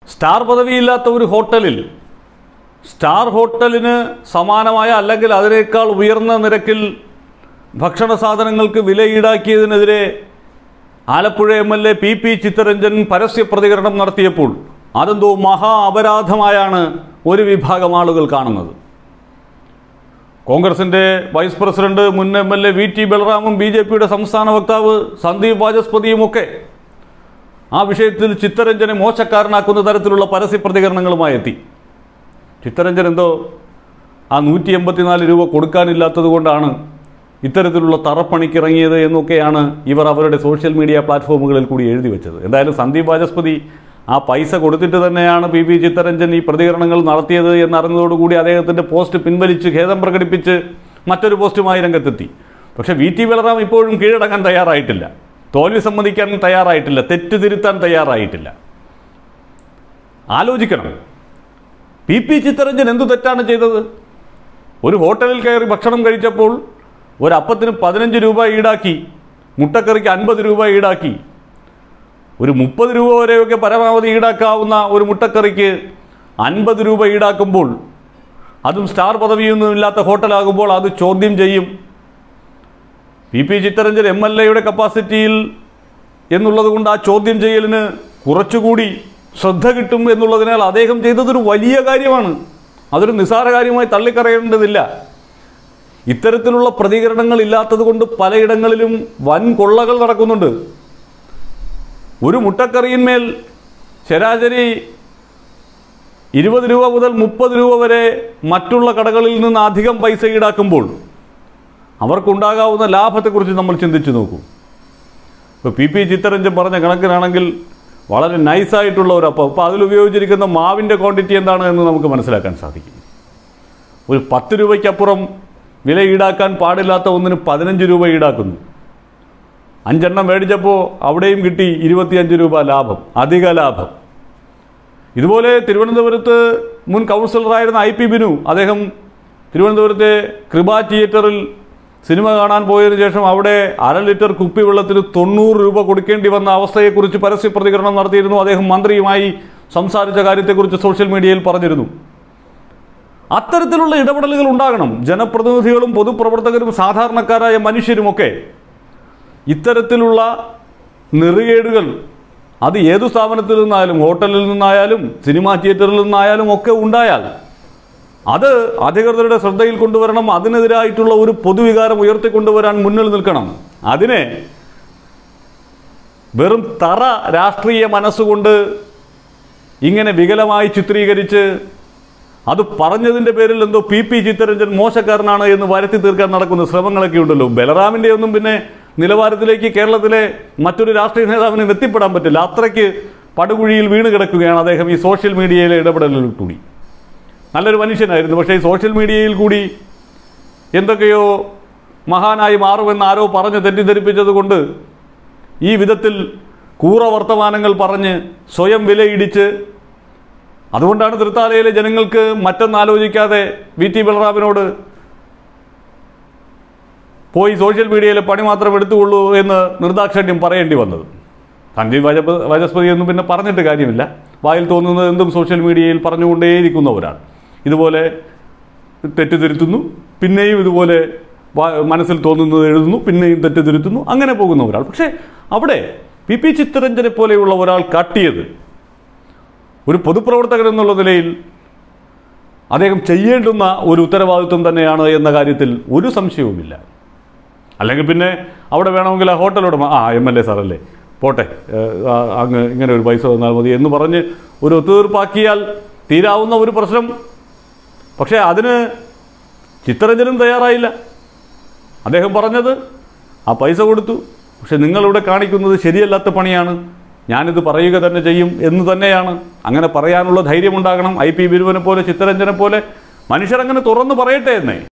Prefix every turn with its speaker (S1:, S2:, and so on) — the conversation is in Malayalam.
S1: സ്റ്റാർ പദവിയില്ലാത്ത ഒരു ഹോട്ടലിൽ സ്റ്റാർ ഹോട്ടലിന് സമാനമായ അല്ലെങ്കിൽ അതിനേക്കാൾ ഉയർന്ന നിരക്കിൽ ഭക്ഷണ സാധനങ്ങൾക്ക് വില ഈടാക്കിയതിനെതിരെ Alappuzha M L A P P Chittaranjan പരസ്യ പ്രതികരണം നടത്തിയപ്പോൾ അതെന്തോ മഹാ അപരാധമായാണ് ഒരു വിഭാഗം ആളുകൾ കാണുന്നത് കോൺഗ്രസിന്റെ വൈസ് പ്രസിഡന്റ് മുൻ M L A V T ബലറാമും ബി ജെ പിയുടെ സംസ്ഥാന വക്താവ് സന്ദീപ് വാചസ്പതിയുമൊക്കെ ആ വിഷയത്തിൽ ചിത്തരഞ്ജനെ മോശക്കാരനാക്കുന്ന തരത്തിലുള്ള പരസ്യ പ്രതികരണങ്ങളുമായി എത്തി ചിത്തരഞ്ജൻ എന്തോ ആ നൂറ്റി എൺപത്തിനാല് രൂപ കൊടുക്കാനില്ലാത്തത് കൊണ്ടാണ് ഇത്തരത്തിലുള്ള തറപ്പണിക്കിറങ്ങിയത് എന്നൊക്കെയാണ് ഇവർ അവരുടെ സോഷ്യൽ മീഡിയ പ്ലാറ്റ്ഫോമുകളിൽ കൂടി എഴുതി വെച്ചത് എന്തായാലും സന്ദീപ് വാചസ്പതി ആ പൈസ കൊടുത്തിട്ട് തന്നെയാണ് പി പി ചിത്തരഞ്ജൻ ഈ പ്രതികരണങ്ങൾ നടത്തിയത് എന്നറിഞ്ഞതോടുകൂടി അദ്ദേഹത്തിൻ്റെ പോസ്റ്റ് പിൻവലിച്ച് ഖേദം പ്രകടിപ്പിച്ച് മറ്റൊരു പോസ്റ്റുമായി രംഗത്തെത്തി പക്ഷേ വി ടി ബലറാം ഇപ്പോഴും കീഴടങ്ങാൻ തയ്യാറായിട്ടില്ല തോൽവി സമ്മതിക്കാൻ തയ്യാറായിട്ടില്ല തെറ്റ് തിരുത്താൻ തയ്യാറായിട്ടില്ല ആലോചിക്കണം പി പി ചിത്തരഞ്ജൻ എന്തു തെറ്റാണ് ചെയ്തത് ഒരു ഹോട്ടലിൽ കയറി ഭക്ഷണം കഴിച്ചപ്പോൾ ഒരപ്പത്തിന് പതിനഞ്ച് രൂപ ഈടാക്കി മുട്ടക്കറിക്ക് അൻപത് രൂപ ഈടാക്കി ഒരു മുപ്പത് രൂപ വരെയൊക്കെ പരമാവധി ഈടാക്കാവുന്ന ഒരു മുട്ടക്കറിക്ക് അൻപത് രൂപ ഈടാക്കുമ്പോൾ അതും സ്റ്റാർ പദവിയൊന്നും ഇല്ലാത്ത ഹോട്ടലാകുമ്പോൾ അത് ചോദ്യം ചെയ്യും P P Chittaranjan M L എയുടെ കപ്പാസിറ്റിയിൽ എന്നുള്ളത് കൊണ്ട് ആ ചോദ്യം ചെയ്യലിന് കുറച്ചുകൂടി ശ്രദ്ധ കിട്ടും എന്നുള്ളതിനാൽ അദ്ദേഹം ചെയ്തതൊരു വലിയ കാര്യമാണ് അതൊരു നിസ്സാര കാര്യമായി തള്ളിക്കറയേണ്ടതില്ല ഇത്തരത്തിലുള്ള പ്രതികരണങ്ങൾ ഇല്ലാത്തത് കൊണ്ട് പലയിടങ്ങളിലും വൻ കൊള്ളകൾ നടക്കുന്നുണ്ട് ഒരു മുട്ടക്കറിയിന്മേൽ ശരാശരി ഇരുപത് രൂപ മുതൽ മുപ്പത് രൂപ വരെ മറ്റുള്ള കടകളിൽ നിന്ന് അധികം പൈസ ഈടാക്കുമ്പോൾ അവർക്കുണ്ടാകാവുന്ന ലാഭത്തെക്കുറിച്ച് നമ്മൾ ചിന്തിച്ചു നോക്കൂ ഇപ്പോൾ പി പി ചിത്തരഞ്ജൻ പറഞ്ഞ കണക്കിനാണെങ്കിൽ വളരെ നൈസായിട്ടുള്ള ഒരു അപ്പം അപ്പോൾ അതിൽ ഉപയോഗിച്ചിരിക്കുന്ന മാവിൻ്റെ ക്വാണ്ടിറ്റി എന്താണ് എന്ന് നമുക്ക് മനസ്സിലാക്കാൻ സാധിക്കും ഒരു പത്ത് രൂപയ്ക്കപ്പുറം വില ഈടാക്കാൻ പാടില്ലാത്ത ഒന്നിന് പതിനഞ്ച് രൂപ ഈടാക്കുന്നു അഞ്ചെണ്ണം മേടിച്ചപ്പോൾ അവിടെയും കിട്ടി ഇരുപത്തിയഞ്ച് രൂപ ലാഭം അധിക ലാഭം ഇതുപോലെ തിരുവനന്തപുരത്ത് മുൻ കൗൺസിലറായിരുന്ന ഐ പി ബിനു അദ്ദേഹം തിരുവനന്തപുരത്തെ കൃപ തിയേറ്ററിൽ സിനിമ കാണാൻ പോയതിനു ശേഷം അവിടെ അര ലിറ്റർ കുപ്പിവെള്ളത്തിന് തൊണ്ണൂറ് രൂപ കൊടുക്കേണ്ടി വന്ന അവസ്ഥയെക്കുറിച്ച് പരസ്യ പ്രതികരണം നടത്തിയിരുന്നു അദ്ദേഹം മന്ത്രിയുമായി സംസാരിച്ച കാര്യത്തെക്കുറിച്ച് സോഷ്യൽ മീഡിയയിൽ പറഞ്ഞിരുന്നു അത്തരത്തിലുള്ള ഇടപെടലുകൾ ഉണ്ടാകണം ജനപ്രതിനിധികളും പൊതുപ്രവർത്തകരും സാധാരണക്കാരായ മനുഷ്യരുമൊക്കെ ഇത്തരത്തിലുള്ള നെറുകേടുകൾ അത് ഏതു സ്ഥാപനത്തിൽ നിന്നായാലും ഹോട്ടലിൽ നിന്നായാലും സിനിമാ തിയേറ്ററിൽ നിന്നായാലും ഒക്കെ ഉണ്ടായാൽ അത് അധികൃതരുടെ ശ്രദ്ധയിൽ കൊണ്ടുവരണം അതിനെതിരായിട്ടുള്ള ഒരു പൊതുവികാരം ഉയർത്തിക്കൊണ്ടുവരാൻ മുന്നിൽ നിൽക്കണം അതിനെ വെറും തറ രാഷ്ട്രീയ മനസ്സുകൊണ്ട് ഇങ്ങനെ വികലമായി ചിത്രീകരിച്ച് അത് പറഞ്ഞതിൻ്റെ പേരിൽ എന്തോ പി പി ചിത്തരഞ്ജൻ മോശക്കാരനാണ് എന്ന് വരുത്തി തീർക്കാൻ നടക്കുന്ന ശ്രമങ്ങളൊക്കെ ഉണ്ടല്ലോ ബലറാമിൻ്റെ ഒന്നും പിന്നെ നിലവാരത്തിലേക്ക് കേരളത്തിലെ മറ്റൊരു രാഷ്ട്രീയ നേതാവിന് എത്തിപ്പെടാൻ പറ്റില്ല അത്രയ്ക്ക് പടുകുഴിയിൽ വീണ് കിടക്കുകയാണ് അദ്ദേഹം ഈ സോഷ്യൽ മീഡിയയിലെ ഇടപെടലിൽ കൂടി നല്ലൊരു മനുഷ്യനായിരുന്നു പക്ഷേ ഈ സോഷ്യൽ മീഡിയയിൽ കൂടി എന്തൊക്കെയോ മഹാനായി മാറുമെന്ന് ആരോ പറഞ്ഞ് തെറ്റിദ്ധരിപ്പിച്ചത് കൊണ്ട് ഈ വിധത്തിൽ കൂറ വർത്തമാനങ്ങൾ പറഞ്ഞ് സ്വയം വിലയിടിച്ച് അതുകൊണ്ടാണ് തൃത്താലയിലെ ജനങ്ങൾക്ക് മറ്റൊന്നാലോചിക്കാതെ വി ടി ബലറാമിനോട് പോയി സോഷ്യൽ മീഡിയയിലെ പണി മാത്രം എടുത്തുകൊള്ളൂ എന്ന് നിർദാക്ഷണ്യം പറയേണ്ടി വന്നത് സഞ്ജീവ് വാജപ വാചസ്പതി ഒന്നും പിന്നെ പറഞ്ഞിട്ട് കാര്യമില്ല വായിൽ തോന്നുന്നത് എന്തും സോഷ്യൽ മീഡിയയിൽ പറഞ്ഞുകൊണ്ടേയിരിക്കുന്നവരാണ് ഇതുപോലെ തെറ്റിദ്ധരുത്തുന്നു പിന്നെയും ഇതുപോലെ വാ- മനസ്സിൽ തോന്നുന്നത് എഴുതുന്നു പിന്നെയും തെറ്റിദ്ധരുത്തുന്നു അങ്ങനെ പോകുന്ന ഒരാൾ പക്ഷേ അവിടെ പി പി ചിത്തരഞ്ജനെ പോലെയുള്ള ഒരാൾ കാട്ടിയത് ഒരു പൊതുപ്രവർത്തകൻ എന്നുള്ള നിലയിൽ അദ്ദേഹം ചെയ്യേണ്ടുന്ന ഒരു ഉത്തരവാദിത്വം തന്നെയാണ് എന്ന കാര്യത്തിൽ ഒരു സംശയവുമില്ല അല്ലെങ്കിൽ പിന്നെ അവിടെ വേണമെങ്കിൽ ആ ഹോട്ടൽ ഉടമ ആ എം എൽ എ സാറല്ലേ പോട്ടെ ഏഹ്, ആ, അങ്ങ് ഇങ്ങനെ ഒരു പൈസ തന്നാൽ മതി എന്ന് പറഞ്ഞ് ഒരു ഒത്തുതീർപ്പാക്കിയാൽ തീരാവുന്ന ഒരു പ്രശ്നം പക്ഷേ അതിന് ചിത്തരഞ്ജനും തയ്യാറായില്ല അദ്ദേഹം പറഞ്ഞത് ആ പൈസ കൊടുത്തു പക്ഷെ നിങ്ങളിവിടെ കാണിക്കുന്നത് ശരിയല്ലാത്ത പണിയാണ് ഞാനിത് പറയുക തന്നെ ചെയ്യും എന്ന് തന്നെയാണ് അങ്ങനെ പറയാനുള്ള ധൈര്യമുണ്ടാകണം ഐ പി ബിരുവനെ പോലെ ചിത്തരഞ്ജനെ പോലെ മനുഷ്യരങ്ങനെ തുറന്നു പറയട്ടെ എന്നേ